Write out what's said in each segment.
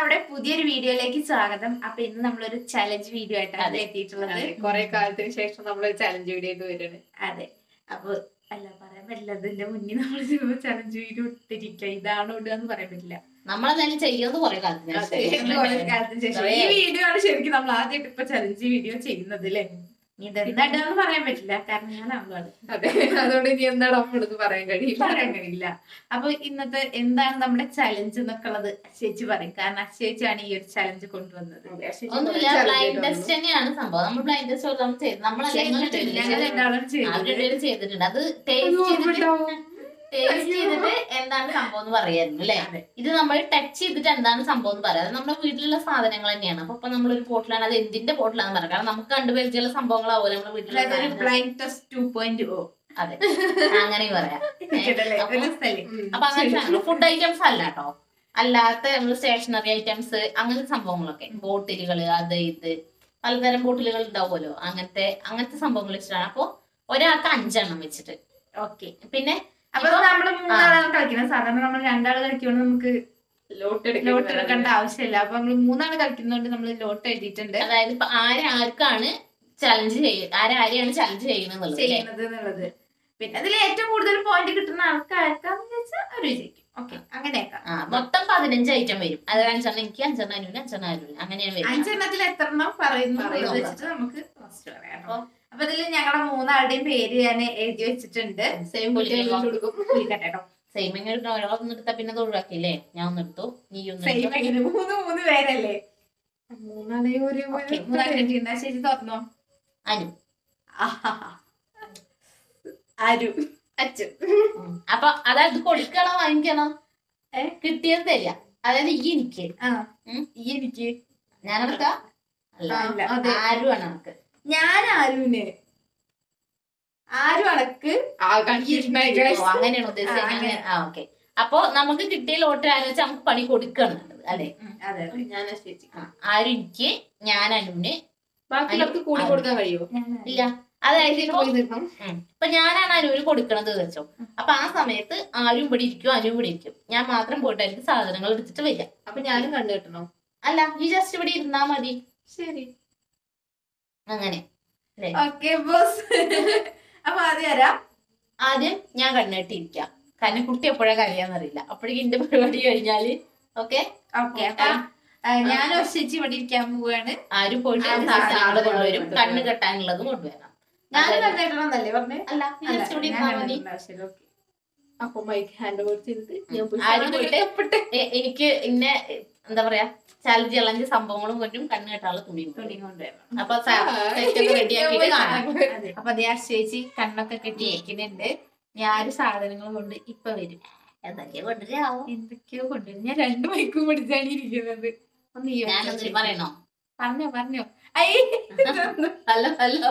നമ്മുടെ പുതിയൊരു വീഡിയോയിലേക്ക് സ്വാഗതം അപ്പൊ ഇന്ന് നമ്മളൊരു ചലഞ്ച് വീഡിയോ ആയിട്ടാണ് അതെ. എത്തിയിട്ടുള്ളത് കുറെ കാലത്തിന് ശേഷം നമ്മൾ ചലഞ്ച് വീഡിയോ ആയിട്ട് വരുന്നത് അതെ അപ്പൊ അല്ല പറയാൻ പറ്റില്ല അതിന്റെ മുന്നിൽ നമ്മൾ ചലഞ്ച് വീഡിയോ ഇട്ടിരിക്കുക ഇതാണ് ഇടുക എന്ന് പറയാൻ പറ്റില്ല നമ്മളെന്തായാലും ചെയ്യുന്നത് കുറെ കാലത്തിന് അതെ, ശേഷം. ഇത് വളരെ കാലത്തിന് ശേഷം ഈ വീഡിയോ ആണ് ശരിക്കും നമ്മൾ ആദ്യമായിട്ട് ഇപ്പൊ ചലഞ്ച് വീഡിയോ ചെയ്യുന്നത് അല്ലേ ഇതെന്താ ഇടുകയെന്ന് പറയാൻ പറ്റില്ല കാരണം ഞാൻ അവളാണ് അതെ അതുകൊണ്ട് ഇനി എന്താണ് നമ്മളത് പറയാൻ കഴിയില്ല പറയാൻ കഴിയില്ല അപ്പൊ ഇന്നത്തെ എന്താണ് നമ്മുടെ ചലഞ്ച് എന്നൊക്കെ ഉള്ളത് ചേച്ചി പറയും കാരണം അക്ഷയിച്ചാണ് ഈ ഒരു ചലഞ്ച് കൊണ്ടുവന്നത് അതെ, അശ്വതി ഒന്നുമില്ല challenge ബ്ലൈൻഡ് ആയിട്ട് ടെസ്റ്റ് തന്നെയാണ് സംഭവം നമ്മൾ ബ്ലൈൻഡ് ടെസ്റ്റ് നമ്മൾ ചെയ്ത് ചെയ്തിട്ടില്ല. ഞങ്ങൾ നമ്മളെല്ലാം രണ്ടാളും ചെയ്തത് അവരുടെ ചെയ്തിട്ടുണ്ട് അത് വന്നു. ടേസ്റ്റ് ചെയ്തിട്ട് ഓർമ്മയുണ്ടാവും. ടേസ്റ്റ് ചെയ്തിട്ട് എന്താണ് സംഭവം എന്ന് പറയായിരുന്നു അല്ലേ അതെ. ഇത് നമ്മൾ ടച്ച് ചെയ്തിട്ട് എന്താണ് സംഭവം എന്ന് പറയാം അത് നമ്മുടെ വീട്ടിലുള്ള സാധനങ്ങൾ തന്നെയാണ് അപ്പൊ ഇപ്പൊ നമ്മളൊരു പോട്ടിലാണ് അത് എന്തിന്റെ പോട്ടിലാണെന്ന് പറയാം കാരണം നമുക്ക് കണ്ടുപരിചയമുള്ള സംഭവങ്ങളാവുമല്ലോ നമ്മുടെ വീട്ടിലുള്ള അതായത് ഒരു സാധനങ്ങൾ. ബ്ലൈൻഡ് ടെസ്റ്റ് ടു പോയിന്റ് ഓ അതെ അങ്ങനെ പറയാം അപ്പൊ- ഒരു സ്ഥലം ഉം. അപ്പൊ അങ്ങനത്തെ ഫുഡ് ഐറ്റംസ് അല്ല കേട്ടോ അല്ലാത്ത നമ്മൾ സ്റ്റേഷനറി ഐറ്റംസ് അങ്ങനത്തെ സംഭവങ്ങളൊക്കെ ബോട്ടിലുകള് അത് ഇത് പലതരം ബോട്ടിലുകൾ ഉണ്ടാവുമല്ലോ അങ്ങനത്തെ അങ്ങനത്തെ സംഭവങ്ങൾ ഇഷ്ടമാണ് അപ്പൊ ഒരാൾക്ക് അഞ്ചെണ്ണം വെച്ചിട്ട് ഓക്കെ പിന്നെ അപ്പൊ നമ്മള് മൂന്നാളാണ് കളിക്കുന്നത് സാധാരണ നമ്മൾ രണ്ടാള് കളിക്കുമ്പോൾ നമുക്ക് ലോട്ട് ലോട്ട് എടുക്കേണ്ട ആവശ്യമില്ല അപ്പൊ നമ്മള് മൂന്നാള് കളിക്കുന്നതുകൊണ്ട് നമ്മൾ ലോട്ട് എഴുതിയിട്ടുണ്ട് അതായത് ഇപ്പൊ ആര് ആർക്കാണ് ചലഞ്ച് ചെയ്യുക ആര് ആരെയാണ് ചലഞ്ച് ചെയ്യുന്നത് അല്ലേ? ചെയ്യുന്നത് എന്നുള്ളത് പിന്നെ അതിൽ ഏറ്റവും കൂടുതൽ പോയിന്റ് കിട്ടുന്ന ആൾക്കാർക്കാന്ന് വെച്ചാൽ അവർ വിജയിക്കും ഓക്കെ അങ്ങനെയൊക്കെ ആ മൊത്തം പതിനഞ്ച് ഐറ്റം വരും അത് അഞ്ചെണ്ണം എനിക്ക് അഞ്ചെണ്ണം അനുവിന് അഞ്ചെണ്ണം അനുവിന് അങ്ങനെയാണ് വരും അഞ്ചെണ്ണത്തിൽ എത്ര എണ്ണം പറയുന്നു പറയുന്നു. എന്ന് വെച്ചിട്ട് നമുക്ക് ഫസ്റ്റ് പറയാം കേട്ടോ. അപ്പൊ ഇതിൽ ഞങ്ങളുടെ മൂന്നാളുടെയും പേര് ഞാൻ എഴുതി വെച്ചിട്ടുണ്ട് സെയിം കൊടുക്കും വിളിക്കട്ടെ കേട്ടോ സെയിം എങ്ങനെ ഒരാളൊന്നും എടുത്താ പിന്നെ അത് ഒഴിവാക്കിയില്ലേ ഞാൻ ഒന്ന് എടുത്തു നീ ഒന്ന് സെയിം എടുത്തോ. എങ്ങനെ മൂന്ന് മൂന്ന് പേരല്ലേ മൂന്നാളെ ഒരു ഓക്കെ മൂന്നാളുടെ എന്നാ ശരി തുറന്നോ അനു ആഹാഹാ. ആരു അച്ഛൻ ഉം. അപ്പൊ അതായത് കൊടുക്കണോ വാങ്ങിക്കണോ ഏ? കിട്ടിയത് തരിക അതായത് ഈ എനിക്ക് ആ ഉം. ഈ എനിക്ക് ഞാൻ എടുക്കാം അല്ല അല്ല. അതെ. ആരുമാണ് നമുക്ക് ഞാൻ ആരുവിന് ആരു അണക്ക് ആ കൺഫ്യൂഷൻ ആയി Yes. ഓ, അങ്ങനെയാണ് ഉദ്ദേശിച്ചത് ആ, അങ്ങനെ. അങ്ങനെ ആ ഓക്കെ അപ്പൊ നമുക്ക് കിട്ടിയ ലോട്ടറി ആരെന്ന് വെച്ചാൽ നമുക്ക് പണി കൊടുക്കണം അല്ലെ അതെ അതെ ഞാൻ ചേച്ചി ആരും എനിക്ക് ഞാൻ അനുവിന് ബാക്കിയുള്ളവർക്ക് കൂടി കൊടുക്കാൻ കഴിയുമോ ഇല്ല അതായത് ഇപ്പൊ പോയി നിൽക്കണം ഉം. ഇപ്പൊ ഞാനാണ് അനുവിന് കൊടുക്കണത് വെച്ചോ അപ്പൊ ആ സമയത്ത് ആരും ഇവിടെ ഇരിക്കും അനുവും ഇവിടെ ഇരിക്കും ഞാൻ മാത്രം പോയിട്ട് എനിക്ക് സാധനങ്ങൾ എടുത്തിട്ട് വരിക അപ്പൊ ഞാനും കണ്ടു കിട്ടണോ അല്ല ഈ ജസ്റ്റ് ഇവിടെ ഇരുന്നാ മതി ശരി അങ്ങനെ ഓക്കെ ബോസ് അപ്പൊ ആദ്യം ആരാ ആദ്യം ഞാൻ കണ്ണിട്ടിരിക്കാം കാരണം കുട്ടി എപ്പോഴാ കരയാന്നറിയില്ല അപ്പോഴേക്കും എന്റെ പരിപാടി കഴിഞ്ഞാല് ഓക്കെ ഓക്കെ അപ്പൊ ആ, ഞാൻ ഒശിച്ച് ഇവിടെ ഇരിക്കാൻ പോവാണ് ആരും പോയിട്ട് ആരും സാധനങ്ങൾ സാധനങ്ങൾ കൊണ്ടുവരും കൊണ്ടുവരും. കണ്ണ് കെട്ടാനുള്ളതും കൊണ്ടുവരണം ഞാൻ അതെ. കണ്ടിട്ടുണ്ടെന്നല്ലേ പറഞ്ഞേ അല്ല ഈ അല്ല, just ഇവിടെ ഞാൻ ഇരുന്നാ മതി കണ്ടിട്ടുണ്ട്, ശരി, okay. അപ്പൊ മൈക്ക് ഹാൻഡ് ഓവർ ചെയ്തിട്ട് ഞാൻ പോയി ആരും സാധനം പോയിട്ട് എടുക്കപ്പെട്ട് എ- എനിക്ക് ഇന്നെ എന്താ പറയാ ചലഞ്ച് ചലഞ്ച് സംഭവങ്ങളും കൊണ്ടും കണ്ണ് കെട്ടാനുള്ള തുണി തുണി കൊണ്ടുവരണം അപ്പൊ സെറ്റൊക്കെ റെഡിയാക്കിയിട്ട് കാണാം അതെ. അപ്പൊ അതേ ആ ചേച്ചി കണ്ണൊക്കെ കെട്ടി വെക്കുന്നുണ്ട് ഞാൻ സാധനങ്ങൾ കൊണ്ട് ഇപ്പൊ വരും എന്തൊക്കെയാ കൊണ്ടുവരാവോ എന്തൊക്കെയോ കൊണ്ടുവരും ഞാൻ രണ്ട് മൈക്കും പിടിച്ചാണ് ഇരിക്കുന്നത് ഒന്ന് ഈ ഞാനൊന്നും വെച്ചോ. പറയണോ പറഞ്ഞോ പറഞ്ഞോ ഐ ഹലോ ഹലോ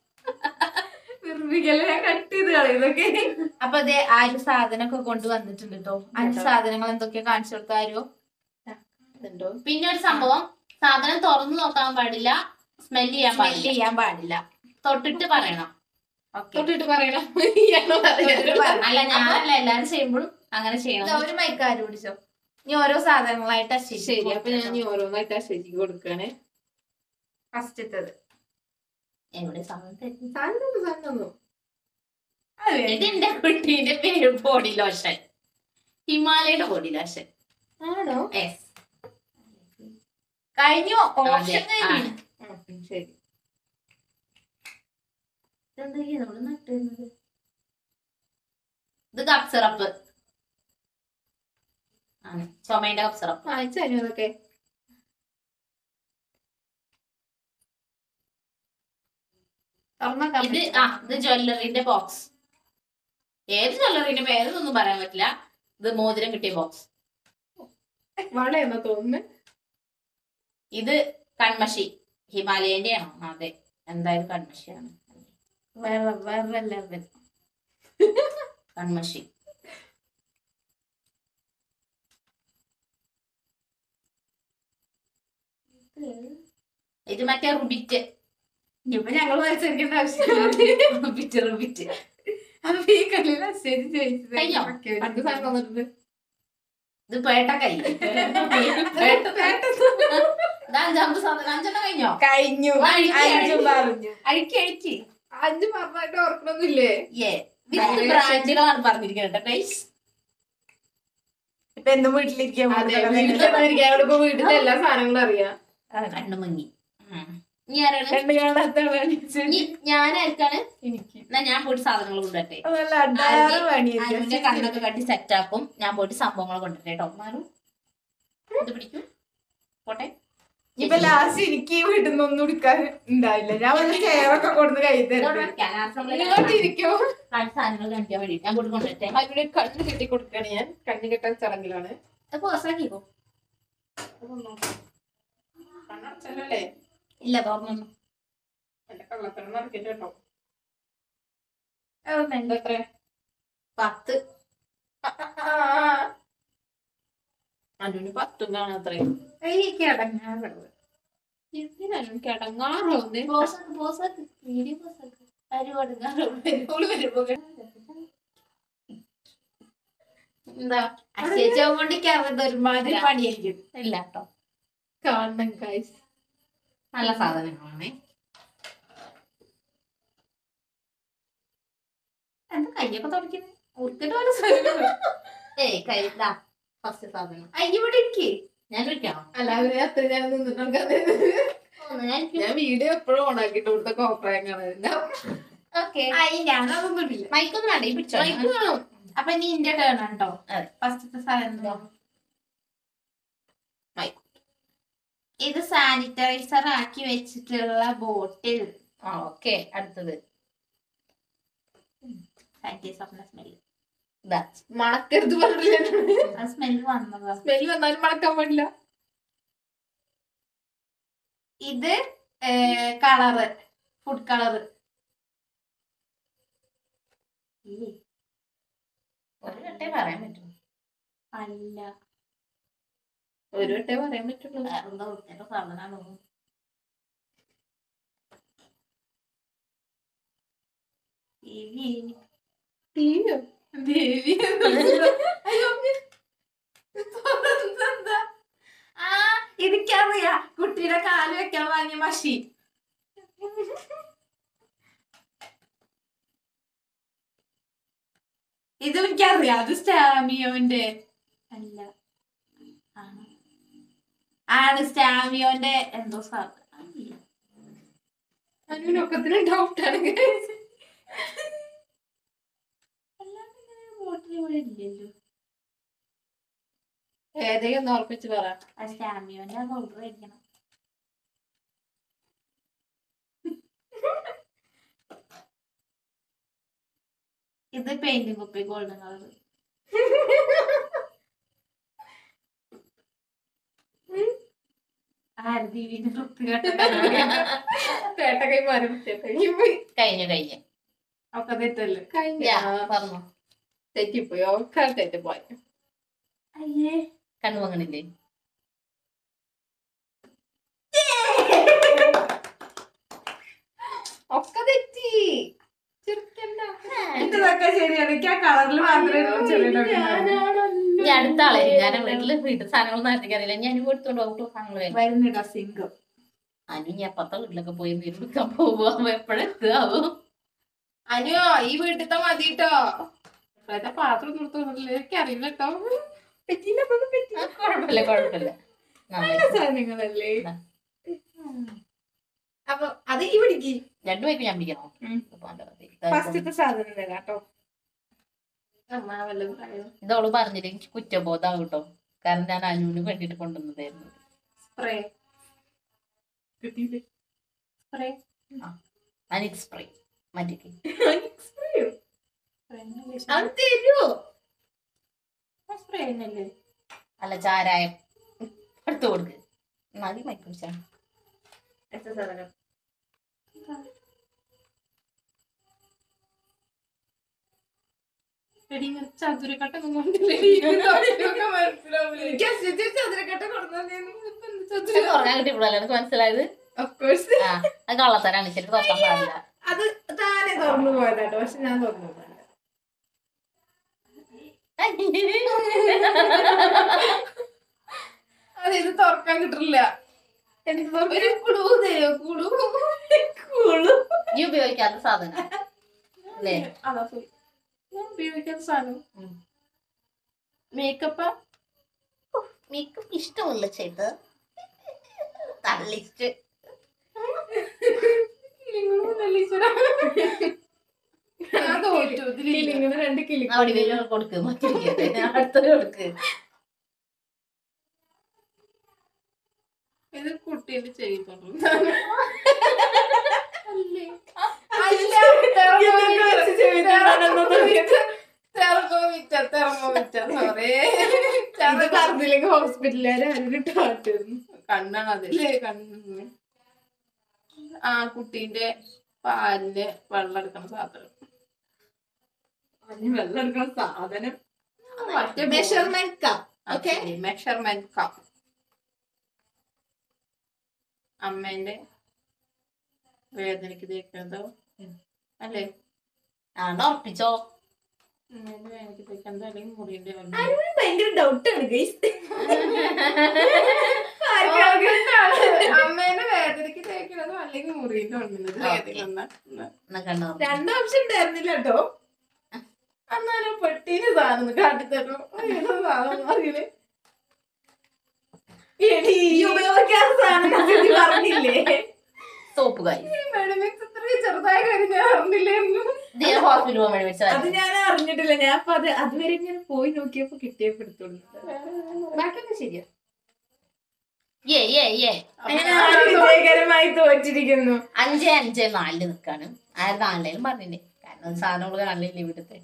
നിർമ്മിക്കല് ഞാൻ കട്ട് ചെയ്ത് കളയുന്നൊക്കെ അപ്പൊ അതെ ആര് സാധനമൊക്കെ കൊണ്ടുവന്നിട്ടുണ്ട് കേട്ടോ അഞ്ച് സാധനങ്ങൾ എന്തൊക്കെയാ കാണിച്ചു കൊടുത്ത ആരോ ഉണ്ടോ പിന്നെ ഒരു സംഭവം സാധനം തുറന്നു നോക്കാൻ പാടില്ല സ്മെല് ചെയ്യാൻ സ്മെല് പാടില്ല ചെയ്യാൻ പാടില്ല തൊട്ടിട്ട് പറയണം ഓക്കെ തൊട്ടിട്ട് പറയണം ഇയാളോ പറയുന്നത്? അല്ല ഞാനല്ല എല്ലാരും ചെയ്യുമ്പോഴും അങ്ങനെ ചെയ്യണം ഒരു മൈക്ക് ആര് പിടിച്ചോ ഇനി ഓരോ സാധനങ്ങളായിട്ട് ശരി അപ്പൊ ഞാൻ ഇനി ഓരോന്നായിട്ട് ആ ചേച്ചിക്ക് കൊടുക്കണേ ഫസ്റ്റത്തത് എവിടെ സമയം തരും സാധനം സാധനം ഇത് എന്റെ കുട്ടീന്റെ പേര് ബോഡി ലോഷൻ ഹിമാലയുടെ ബോഡി ലോഷൻ ആണോ എസ് കഴിഞ്ഞു ഓപ്ഷൻ അതെ, കഴിഞ്ഞു ഉം, ശരി ഇതെന്തൊക്കെയാ നമ്മള് നട്ടിരുന്നത് ഇത് കപ്പ് സിറപ്പ് ആണ് ചുമയുടെ കപ്പ് സിറപ്പ് വായിച്ചു തരും അതൊക്കെ തുറന്നോക്കാൻ ഇത് പറ്റുമോ? ആ ഇത് ജ്വല്ലറിന്റെ ബോക്സ് ഏത് ജ്വല്ലറിന്റെ പേരൊന്നും പറയാൻ പറ്റില്ല ഇത് മോതിരം കിട്ടിയ ബോക്സ് വളയെന്നാ തോന്നുന്നു ഇത് കൺമഷി ഹിമാലയന്റെ ആണോ അതെ എന്തായാലും കൺമഷിയാണ് വേറെ വേറെ ലെവൽ കൺമഷി ഇത് മറ്റേ റുബിറ്റ് ഇപ്പൊ ഞങ്ങൾ മത്സരിക്കേണ്ട ആവശ്യമില്ല റുബിറ്റ് റുബിറ്റ് അപ്പൊ ഈ കളിയിൽ ശരി കഴിഞ്ഞോ? അടുത്ത സാധനം തന്നിട്ടുണ്ട് ഇത് പേട്ട കൈ ഇത് അഞ്ചാമത്തെ സാധനം അഞ്ചെണ്ണം കഴിഞ്ഞോ കഴിഞ്ഞു അഴിക്ക്, അഞ്ചു അഴിക്ക്. പറഞ്ഞു അഴിക്ക് അഴിക്ക് അഞ്ചു പറഞ്ഞായിട്ട് ഓർക്കണമൊന്നുമില്ലേ ഏ വിത്ത് ബ്രാൻഡുകളാണ് പറഞ്ഞിരിക്കുന്നത് കേട്ടോ guys. ഇപ്പൊ എന്തും വീട്ടിലിരിക്കാൻ അതെ വീട്ടിലിരിക്കാൻ അവിടെ ഇപ്പൊ വീട്ടിലെ എല്ലാ സാധനങ്ങളും അറിയാം കണ്ണു മങ്ങി ഉം. ഇനി ആരാണ് കണ്ടു കാണാത്ത ഇനി ഞാനായിരിക്കാണ് എനിക്ക് എന്നാ ഞാൻ പോയിട്ട് സാധനങ്ങൾ കൊണ്ടുവരട്ടെ നല്ല അഡാറ് അനുവിന്റെ കണ്ണൊക്കെ പണിയായിരിക്കും കട്ടി സെറ്റ് ആക്കും ഞാൻ പോയിട്ട് സംഭവങ്ങൾ കൊണ്ടുവരട്ടെ കേട്ടോ മാറും ഇത് പിടിക്കും പോട്ടെ ഇപ്പൊ ലാസ്റ്റ് എനിക്ക് ഈ വീട്ടിൽ നിന്ന് ഒന്നും എടുക്കാൻ ഉണ്ടാവില്ല ഞാൻ വല്ല ചെയറൊക്കെ കൊടുത്ത് കൈ ഇതോടെ തരുന്നത് വെക്കാം. last നമ്മള് ഇങ്ങോട്ട് ഇരിക്കോ കാണിച്ച സാധനങ്ങൾ കാണിക്കാൻ വേണ്ടി ഞാൻ കൂടി കൊണ്ടുവരട്ടെ അതിവിടെ കണ്ണ് കെട്ടി കൊടുക്കാണ് ഞാൻ കണ്ണ് കെട്ടാൻ ചടങ്ങിലാണ് ഇത് പോസാക്കിക്കോ കണ്ണടച്ചല്ലേ ഇല്ല തുറന്നു എന്റെ കള്ളത്തരം നടക്കില്ല കേട്ടോ അതൊന്നും എന്താ എത്ര പത്ത് അനുവിന് പത്തും കാണാത്രയും എനിക്ക് അടങ്ങാറുള്ളത് എന്തിനാണ് കിടങ്ങാറോ പോസാക്ക് പോസാക്ക് വീഡിയോ പോസാക്ക് അരി കൊടുക്കാറോ എന്താ അശേഷം കൊണ്ട് കയറുന്നത് ഒരുമാതിരി പണിയായിരിക്കും ഇല്ല കേട്ടോ കാണണം കായ്സ് നല്ല സാധനങ്ങളാണേ എന്താ കയ്യൊക്കെ തുടക്കുന്നത് ഉറുക്കിട്ട് പോലെ സാധനം. ഏയ് കൈ ഇതാ ഫസ്റ്റ് സാധനം ഇവിടെ ഇരിക്കേ ഞാൻ വിളിക്കാം അല്ല അവര് അത്ര ഞാൻ നിന്നിട്ടുണ്ട് ഞാൻ ഞാൻ വീഡിയോ എപ്പോഴും ഓൺ ആക്കിട്ട് ഇവിടുത്തെ കോപ്രായം കാണാനില്ല ഓക്കെ അയ്യ ഞാനതൊന്നും ഇടില്ല മൈക്കൊന്നും വേണ്ട ഈ പിടിച്ചോ മൈക്ക് വേണം അപ്പൊ ഇനി ഇന്റെ ടേൺ ആണ് കേട്ടോ അതെ. ഫസ്റ്റത്തെ സാധനം എന്താ? മൈക്ക് ഇത് സാനിറ്റൈസർ ആക്കി വെച്ചിട്ടുള്ള ബോട്ടിൽ ആ ഓക്കെ അടുത്തത് സാനിറ്റൈസറിന്റെ സ്മെല്ല് ഇതാ മണക്കരുത് പറഞ്ഞില്ല ആ സ്മെല്ല് വന്നതാ സ്മെല് വന്നാലും മണക്കാൻ പാടില്ല ഇത് കളറ് ഫുഡ് കളറ് ഒരു വട്ടേ പറയാൻ പറ്റും അല്ല ഒരു വട്ടേ പറയാൻ പറ്റുള്ളൂ വേറെന്താ വൃത്തിയുടെ സാധനമാണോ ദേവി ടിവിയോ ദേവി അയ്യോ ഇതെന്താ? ആ എനിക്കറിയാ കുട്ടിയുടെ കാല് വെക്കാൻ വാങ്ങിയ മഷി ഇത് എനിക്കറിയാം അത് സ്റ്റാമിയോന്റെ അല്ല ആണ് ആണ് സ്റ്റാമിയോന്റെ എന്തോ സാധനം അല്ല. അനുവിനൊക്കത്തിന് ഡൗട്ടാണ് അല്ലാണ്ട് ഇങ്ങനെ ബോട്ടിൽ ഇവിടെ ഇല്ലല്ലോ ഏതെങ്കിലും ഒന്ന് ഉറപ്പിച്ച് പറ ആ സ്റ്റാമിയോന്റെ പൗഡർ ആയിരിക്കണം ഇത് പെയിന്റിംഗ് കുപ്പി ഗോൾഡൻ കളർ ആരദീവിന്റെ വൃത്തി പേട്ടകൈ മാറി കഴിഞ്ഞു കഴിഞ്ഞു കഴിഞ്ഞു ഒക്കെ തെറ്റല്ലേ കഴിഞ്ഞ യാ, പറഞ്ഞു തെറ്റിപ്പോയി ഒക്കെ തെറ്റിപ്പോയി അയ്യേ കണ്ണു വാങ്ങണില്ലേ ഒക്കെ തെറ്റി ചെറുക്കണ്ട ഇതൊക്കെ ശരിയാണ് എനിക്ക് ആ കളറിൽ മാത്രമേ ചെറിയ doubt ഉണ്ടായിരുന്നുള്ളൂ. ഇനി അടുത്ത ആളെ ഞാൻ വീട്ടില് വീട്ടിൽ സാധനങ്ങളൊന്നും ആർത്തിക്കറിയില്ല ഞാൻ എടുത്തോണ്ട് പോകും സാധനങ്ങൾ വേഗം വരുന്നുണ്ടോ സിങ്ക് അനു ഞാൻ അപ്പുറത്തെ വീട്ടിലൊക്കെ പോയി എന്തെങ്കിലും എടുക്കാൻ പോകുമ്പോ എപ്പോഴെത്താവോ അനു ഈ വീട്ടിലത്തെ മതി കേട്ടോ ഇപ്പോഴത്തെ പാത്രം നിർത്തുന്നില്ല എനിക്ക് അറിയില്ല കേട്ടോ പറ്റിയില്ല അതൊന്നും പറ്റില്ല കുഴപ്പമില്ല കുഴപ്പമില്ല നന്നായി. സാധനങ്ങളല്ലേ ഇതാ. അപ്പൊ അത് ഈ പിടിക്ക് രണ്ടു പേർക്ക് ഞാൻ പിടിക്കണോ ഉം. അപ്പൊ അതെ, അതെ. ഫസ്റ്റത്തെ സാധനം തരാം കേട്ടോ അമ്മ വല്ലതും പറയോ ഇതവള് പറഞ്ഞില്ല എനിക്ക് കുറ്റബോധമാവും കേട്ടോ കാരണം ഞാൻ അനുവിന് വേണ്ടിട്ട് കൊണ്ടുവന്നതായിരുന്നു സ്പ്രേ കിട്ടിയില്ലേ സ്പ്രേ അനിക് സ്പ്രേ മറ്റേ അത് തരുമോ സ്പ്രേ തന്നെയല്ലേ അല്ല ചാരായം എടുത്തു കൊടുക്ക് മതി മൈക്കുടിച്ചാ അടുത്ത സാധനം എടി ഇങ്ങനെ ചതുരക്കട്ടൊന്നും കൊണ്ടില്ലേ എനിക്ക് അശ്വതി ഒരു ചതുരക്കട്ട കൊണ്ടുവന്നേന്ന് ഇപ്പൊ എന്ത് ചതുര തുറക്കാൻ കിട്ടിയപ്പോഴല്ലേ എനിക്ക് മനസ്സിലായത് Of course. ആ അത് കള്ളത്തരാണ് ശരി തുറക്കാൻ പാടില്ല അത് താനെ തുറന്നു പോയതാട്ടോ പക്ഷെ ഞാൻ തുറന്നു പോയതാ. അത് ഇത് തുറക്കാൻ കിട്ടില്ല ഒരു കുളു തരോ കുളു കുളു ഈ ഉപയോഗിക്കാത്ത സാധനം അല്ലേ അതാ പോയി ഞാൻ ഉപയോഗിക്കുന്ന സാധനം ഉം. മേക്കപ്പ് മേക്കപ്പ് ഇഷ്ടമല്ല ചെയ്ത് തള്ളിച്ച് ഞാൻ തോറ്റു ഇതിലില്ല. കിളിങ്ങനെ രണ്ട് കിളി അവിടെ വീട്ടിൽ കൊടുക്ക് മറ്റിരിക്കട്ടെ അടുത്തൊരു കൊടുക്ക് ഇത് കുട്ടീന്റെ ചെയ്തോളൂ അല്ല ഇതൊക്കെ വെച്ച് ചെയ്തിട്ടാണെന്നത് തെർമോമീറ്റർ തെർമോമീറ്റർ സോറി ഇത് പറഞ്ഞില്ലെങ്കിൽ ഹോസ്പിറ്റലുകാരെ അതിലിട്ട് മാറ്റുന്നു കണ്ണാണ് അതില്ലേ കണ്ണ് ആ കുട്ടീന്റെ പാലില് വെള്ളം എടുക്കണ സാധനം അതിന് വെള്ളം എടുക്കുന്ന സാധനം മറ്റേ measurement cup okay measurement cup അമ്മേന്റെ വേദനക്ക് തേക്കുന്നതോ അല്ലേ ആണോ ഉറപ്പിച്ചോ അമ്മേന്റെ വേദനക്ക് തേക്കുന്നതോ അല്ലെങ്കിൽ മുറിയുടെ വെള്ളം ഭയങ്കര ഡൗട്ടാണ് ഗൈസ് അമ്മേന്റെ വേദനക്ക് തേക്കുന്നതോ അല്ലെങ്കിൽ മുറിയുടെ ഉള്ളുന്നത് ഏതെങ്കിലും എന്നാ കണ്ടോ രണ്ട് ഓപ്ഷൻ ഉണ്ടായിരുന്നില്ല കേട്ടോ എന്നാലും പെട്ടീന് സാധനം കാട്ടിത്തരും ഏതാ സാധനം അറിയില്ലേ എടി ഈ ഉപയോഗിക്കാത്ത സാധനം ചേച്ചി പറഞ്ഞില്ലേ സോപ്പ് കായി മെഡിമിക്സ് ഇത്രയും ചെറുതായ കാര്യം ഞാൻ അറിഞ്ഞില്ലായിരുന്നു ഹോസ്പിറ്റൽ പോകാൻ വേണ്ടി അത് വെച്ചാൽ ഞാൻ അറിഞ്ഞിട്ടില്ല ഞാൻ അപ്പൊ അത് അതുവരെ ഇങ്ങനെ പോയി നോക്കിയപ്പോ കിട്ടിയപ്പോ എടുത്തോളൂ ബാക്കിയൊക്കെ ശരിയാ ഏ ഏ ഏ അങ്ങനെ ആര് വിജയകരമായി തോറ്റിരിക്കുന്നു അഞ്ച് അഞ്ച് നാലില് നിക്കാണ് ആര് നാലിലും പറഞ്ഞില്ലേ കാരണം സാധനങ്ങൾ കാണില്ലേ ഇവിടുത്തെ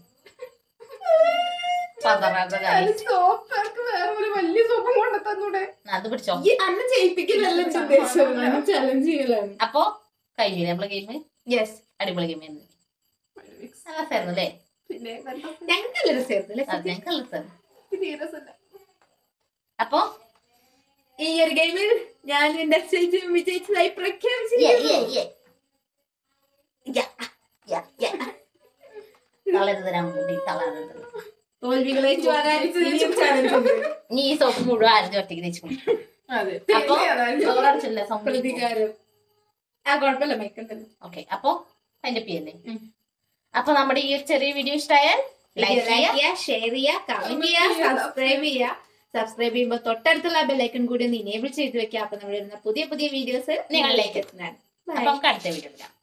പതറാത്ത കാര്യം സോപ്പ് വേറെ ഒരു വലിയ സോപ്പ് കൊണ്ടു തന്നൂടെ അത് പിടിച്ചോ ഈ അന്ന ചെയ്യിപ്പിക്കലല്ല ഉദ്ദേശം ചലഞ്ച് ചെയ്യലാണ് അപ്പൊ കഴിഞ്ഞില്ലേ നമ്മളെ ഗെയിം യെസ് അടിപൊളി ഗെയിം ആയിരുന്നു നല്ല രസമായിരുന്നു അല്ലേ പിന്നെ ഞങ്ങൾക്ക് നല്ല രസമായിരുന്നു അല്ലേ അത് ഞങ്ങൾക്ക് നല്ല രസമായിരുന്നു തീരെ രസമില്ല അപ്പൊ ഈ ഒരു ഗെയിമിൽ ഞാൻ എന്റെ ചേച്ചി വിജയിച്ചതായി ഏ, പ്രഖ്യാപിച്ചിരിക്കുന്നു ഏ, ഏ. യാ, യാ, യാ. തളരുത് തരാൻ വേണ്ടി തളരുത് തോൽവികളെ ചലഞ്ച് ഉണ്ട് നീ ഈ സോപ്പ് മുഴുവൻ ആരും ഒറ്റയ്ക്ക് തേച്ചു അതെ അപ്പൊ അതായത് ഓറടിച്ചില്ല പ്രതികാരം ആ കുഴപ്പമില്ല മൈക്കുണ്ടല്ലോ ഓക്കെ അപ്പൊ അതിന്റെ പേരല്ലേ ഉം. അപ്പൊ നമ്മുടെ ഈ ഒരു ചെറിയ വീഡിയോ ഇഷ്ടമായാൽ ലൈക്ക് ലൈക്ക് ചെയ്യാം ചെയ്യുക ഷെയർ ചെയ്യുക കമന്റ് ചെയ്യുക സബ്സ്ക്രൈബ് ചെയ്യുക സബ്സ്ക്രൈബ് ചെയ്യുമ്പോൾ തൊട്ടടുത്തുള്ള ബെല്ലൈക്കൺ കൂടി ഒന്ന് ഇനേബിൾ ചെയ്ത് വെക്കുക അപ്പൊ നമ്മൾ വരുന്ന പുതിയ പുതിയ വീഡിയോസ് നിങ്ങളിലേക്ക് എത്തുന്നതാണ് അപ്പൊ നമുക്ക് അടുത്ത വീഡിയോ ഇടാം